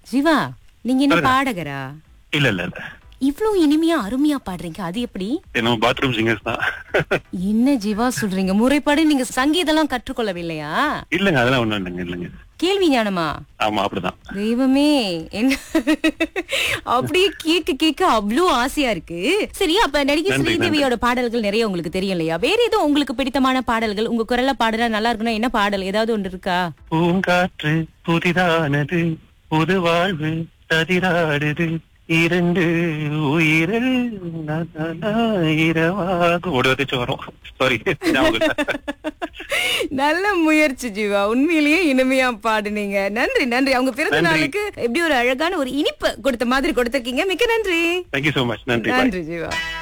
ஜீவா நீங்க என்ன பாடகரா இல்ல இல்ல இல்ல இவ்ளோ இனிமையா அருமையா பாடுறீங்க அது எப்படி நம்ம பாத்ரூம் சிங்கர்ஸ் தான் என்ன ஜீவா சொல்றீங்க முறைப்படி நீங்க சங்கீதம்லாம் கற்றுக்கொள்ளவில்லையா இல்லங்க அதெல்லாம் ஒண்ணும் இல்லைங்க இல்லைங்க கேள்வி ஞானமா ஆமா அப்படிதான் தெய்வமே என்ன அப்படியே கேட்க கேட்க அவ்வளோ ஆசையா இருக்கு சரி அப்ப நடிகை நன்றி, ஸ்ரீதேவியோட பாடல்கள் நிறைய உங்களுக்கு தெரியும் இல்லையா வேற ஏதோ உங்களுக்கு பிடித்தமான பாடல்கள் உங்க குரல்ல பாடுறா நல்லா இருக்குன்னா என்ன பாடல் ஏதாவது ஒன்று இருக்கா பூங்காற்று புதிதானது புது வாழ்வு ததிராடுது இரண்டு உயிரில் ந- ந- ந- இரவாக ஓடுவதச்சு வரும் சாரி நல்ல முயற்சி ஜீவா உண்மையிலேயே இனிமையா பாடுனீங்க நன்றி நன்றி அவங்க பிறந்த நன்றி. நாளுக்கு எப்படி ஒரு அழகான ஒரு இனிப்பு கொடுத்த மாதிரி கொடுத்திருக்கீங்க மிக்க நன்றி தேங்க்யூ சோ மச் நன்றி bye. நன்றி ஜீவா